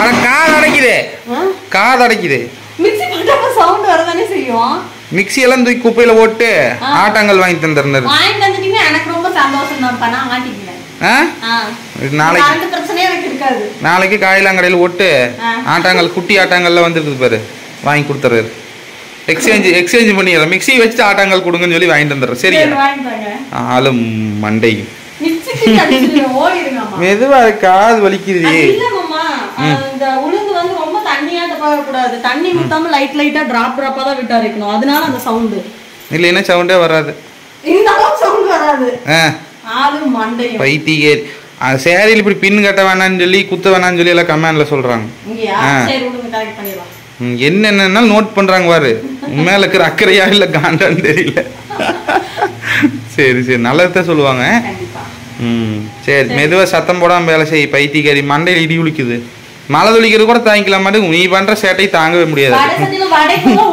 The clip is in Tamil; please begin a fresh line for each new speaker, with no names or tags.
அட காது அடைக்குது காது அடைக்குது
மிக்ஸி போட்டப்ப சவுண்ட் வரதானே செய்யும்
மிக்ஸி எல்லாம் தூக்கி குப்பையில போட்டு ஆட்டாங்கல் வாங்கி தந்துருந்தாரு
வாங்கிட்டு வந்துட்டீங்கன்னா எனக்கு ரொம்ப சந்தோஷம் தான்ப்பா நான் மாட்டிக்கிறேன்
ஆ
ஆ.
இது நாளைக்கு
அந்த பிரச்சனையே எனக்கு இருக்காது
நாளைக்கு காயிலாங்கடையில் ஓட்டு
ஆ.
ஆட்டாங்கல் குட்டி ஆட்டாங்கல்லாம் வந்துருக்குது பாரு வாங்கி கொடுத்துறாரு எக்ஸ்சேஞ்ச் எக்ஸ்சேஞ்ச் பண்ணிடுறேன் மிக்ஸி வச்சுட்டு ஆட்டாங்கல் கொடுங்கன்னு சொல்லி வாங்கிட்டு வந்துடுறேன் சரியா
சரி வாங்கிட்டாங்க
ஆளும் மண்டை
மிக்ஸிக்கு அடிச்சிடுவேன் ஓடிடுங்கம்மா
மெதுவா காது வலிக்குது
அது இல்ல மாமா அஹ் இந்த உளுந்து வந்து ரொம்ப தண்ணியாட்ட போகக்கூடாது தண்ணி ஊத்தாம லைட் லைட்டா டிராப் டிராப்பா தான் விட்டு அரைக்கணும் அதனால அந்த சவுண்டு
இல்லைன்னா சவுண்டே வராது
இந்த அளவுக்கு சவுண்ட் வராது
ஆ
ஆளு மண்டையும்
பைத்தியர் சேரியில் இப்படி பின் கட்ட வேணாம்னு சொல்லி குத்த வேணாம்னு சொல்லி எல்லாம் கமெண்ட்ல சொல்றாங்க
இங்கயா
ஆ.
சரி விடுங்க கரெக்ட் பண்ணிடலாம்
ம், என்னென்னனாலும் நோட் பண்றாங்க பாரு உன் மேல இருக்கிற அக்கறையா இல்ல காண்டான்னு தெரியல சரி சரி நல்லதான் சொல்லுவாங்க
கண்டிப்பா
ம் சரி மெதுவா சத்தம் போடாம வேலை செய் பைத்தியக்காரி மண்டையில் இடி உளிக்குது மழை துளிக்கிறது கூட தாங்கிக்கலாம் மாட்டேங்க நீ பண்ற சேட்டை தாங்கவே முடியாது
வடை செஞ்சில வடைக்குள்ள